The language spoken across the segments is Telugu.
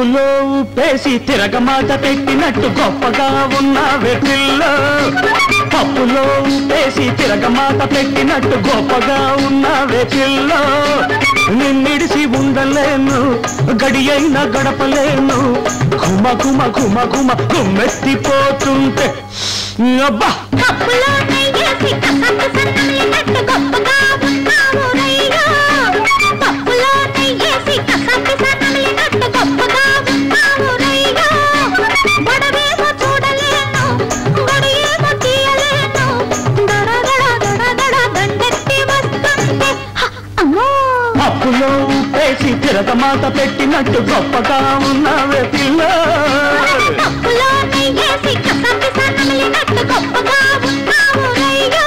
పప్పులో ఉప్పేసి తిరగమాట పెట్టినట్టు గొప్పగా ఉన్నావే పిల్ల పప్పులో ఉప్పేసి తిరగమాట పెట్టినట్టు గొప్పగా ఉన్నావే పిల్ల నిన్నిడిసి ఉండలేను గడి అయినా గడపలేను గుమ గుమ గుమ గుమ గుమ్మెత్తిపోతుంటే అబ్బా కప్పులో నెయ్యేసి కసపు సన్నమిలినట్టు గొప్పగా ఉన్నావు రయ్యో. పప్పులో నెయ్యేసి కసపు సన్నమిలినట్టు గొప్పగా ఉన్నావు రయ్యో. గొడవేమో చూడలేను, గొడియేమో తీయలేను. దడదడ దడదడ దండెత్తి వస్తుంటే, హ, అమ్మో పప్పులో ఉప్పేసి తిరగమాట పెట్టినట్టు గొప్పగా ఉన్నావే పిల్ల పప్పులో నెయ్యేసి కసపు సన్నమిలినట్టు గొప్పగా ఉన్నావు రయ్యో.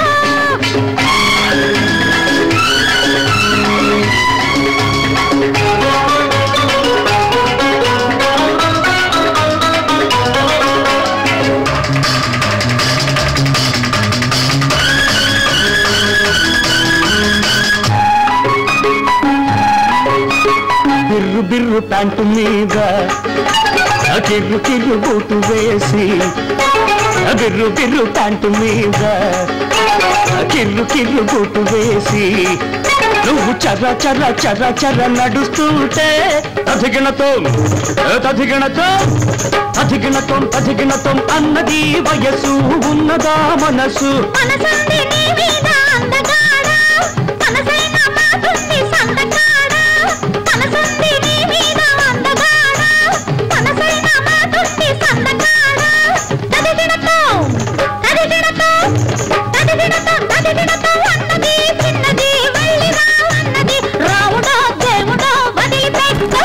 బిర్రు బిర్రు ప్యాంటు మీద ఆ కిర్రు కిర్రు బూటు వేసి ఆ బిర్రు బిర్రు ప్యాంటు మీద ఆ కిర్రు కిర్రు బూటు వేసి నువ్వు చర్ర చర్ర చర్ర చర్ర నడుస్తుంటే తదిగినతో తదిగినతో తదిగినతో తదిగినతో అన్నది వయసు ఉన్నదా మనసు మనసుంది నీ మీద అందగాడ మనసైన మాటుంది సందగాడ మనసుంది నీ మీద అందగాడ మనసైన మాటుంది సందగాడ తదిగిడతో తదిగిడతో తదిగిడతో తదిగిడతో అన్నది చిన్నది వెళ్ళిరా అన్నది రావుడో దేవుడో వదిలిపెట్టు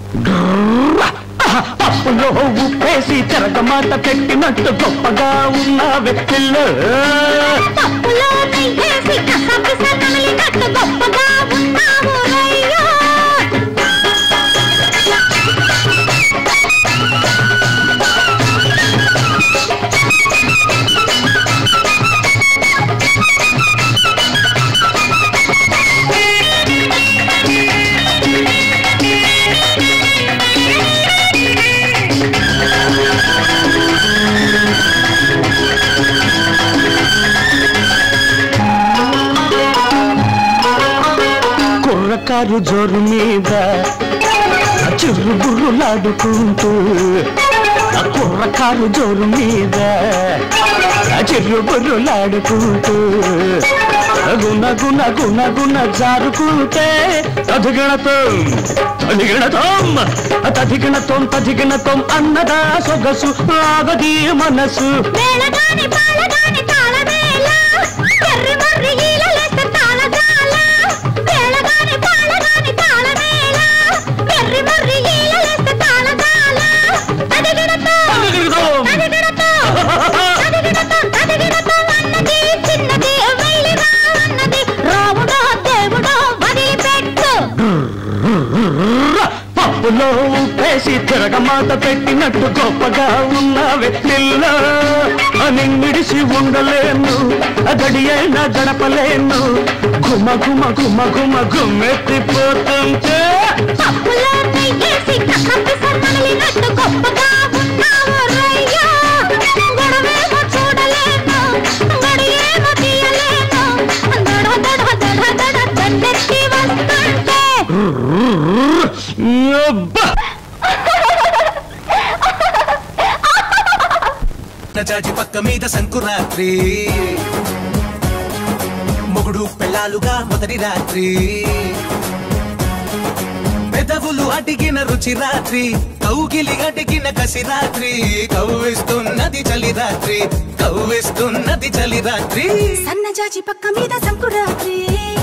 పప్పులో ఉప్పేసి చెరగమాట పెట్టినట్టు గొప్పగా ఉన్న వ్యక్తుల్లో పప్పులో నెయ్యేసి కసపు సన్నమిలినట్టు గొప్పగా ఉన్నావు రయ్యో కుర్రకారు జోరు మీద చిర్రు బుర్రులాడుకుంటూ ఆ కుర్రకారు జోరు మీద చిర్రు బుర్రులాడుకుంటూ గుణ గుణ గుణ గుణ జారుకుంటే తదిగిణతో తదిగిణతం తదిగిణతం తదిగిణతం అన్నదా సొగసు ఆగది మనసు మేళగాని పాలగాని తాళమేళ కర్రి మర్రి ఈలలేస్తే తాళజాల మేళగాని పాలగాని తాళమేళ కర్రి మర్రి ఈలలేస్తే తాళజాల తదిగిడతో తదిగిణతం తదిగిడతో తదిగిడతో తదిగిడతో అన్నది చిన్నది వెళ్ళిరా అన్నది రాముడో దేవుడో వదిలిపెట్టు పప్పులో ఉప్పేసి తిరగమాత పెట్టినట్టు గొప్పగా ఉన్న వ్యక్తిల్లో నిన్నిడిసి ఉండలేను గడి అయినా గడపలేను గుమ గుమ గుమ గుమ గుమ్మెత్తిపోతుంటే పప్పులో నెయ్యేసి కసపు సన్నమిలినట్టు గొప్పగా ఉన్నావు రయ్యా. గొడవేమో చూడలేను, గడియేమో తీయలేను. దడ దడ దడ దడ దండెత్తి వస్తుంటే. అబ్బా! చాచి పక్క మీద సంకురాత్రి మొగుడు పెళ్ళాలుగా మొదటి రాత్రి పెదవులు అడిగిన రుచి రాత్రి కౌగిలి అడిగిన కసి రాత్రి కవ్విస్తున్నది చలి రాత్రి కవ్విస్తున్నది చలి రాత్రి సన్నజాజి పక్క మీద సంకురాత్రి